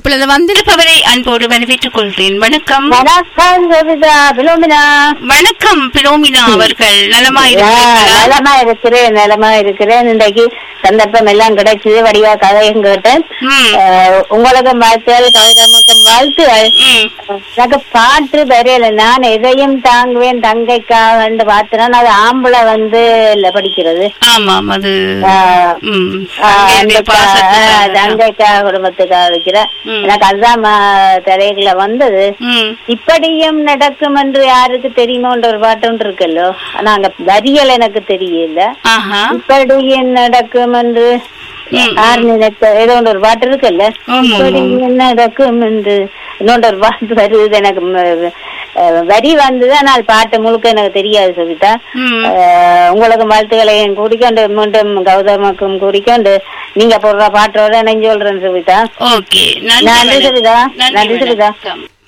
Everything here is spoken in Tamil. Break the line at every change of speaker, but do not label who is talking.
இப்பொழுது வந்திருப்பவரை அன்போடு வரவேற்றுக் கொள்கிறேன் வணக்கம்
வணக்கம் கவிதா பிலோமினா
வணக்கம் பிரோமினா அவர்கள் நலமா
ஆ,
இருக்கிறீர்களா
நலமா இருக்கிறேன் நலமா இருக்கிறேன் இன்றைக்கு சந்தர்ப்பம் எல்லாம் கிடைச்சது வடிவா கதையும் கேட்டேன்
ம்,
ஆ, உங்களுக்கும் வாழ்த்துகள் கவிதமுக்கும் வாழ்த்துகள்
ம்.
எனக்கு பாட்டு வரையில நான் எதையும் தாங்குவேன் தங்கைக்காக பார்த்தேன் அது ஆம்பளை வந்து இல்ல படிக்கிறது
ஆமாம் அது
ஆ,
ம்,
ஆ,
தங்கையுடைய
அந்த
பாசத்துக்காக.
தங்கைக்கா குடும்பத்துக்காக வைக்கிறேன்
ம்.
எனக்கு அதுதான் ம- தலைகளை வந்தது
ம்,
இப்படியும் நடக்கும் என்று யாருக்கு தெரியுமோன்ற ஒரு பாட்டு ஒன்று இருக்குல்லோ ஆனா அங்க வரியல் எனக்கு தெரியல
ஆஹா
இப்படியும் நடக்கும் என்று
ம்.
யார் நினைக்க ஏதோ ஒன்று ஒரு பாட்டு இருக்குல்ல
ஆமா, ஆமா.
இப்படியும் நடக்கும் என்று இன்னொன்று ஒரு பாட்டு வருது எனக்கு ம- அஹ் வரி வந்தது ஆனால் பாட்டு முழுக்க எனக்கு தெரியாது சவிதா
ம்.
அஹ் உங்களுக்கு வாழ்த்துக்களையும் கூறிக்கொண்டு மீண்டும் கௌதமுக்கும் கூறிக்கொண்டு நீங்க போடுற பாட்டோட நினைஞ்சு சொல்றேன் சவிதா
ஓகே
நன்றி
வணக்கம்.
சுபிதா.
நன்றி
நன்றி சுபிதா.
வணக்கம்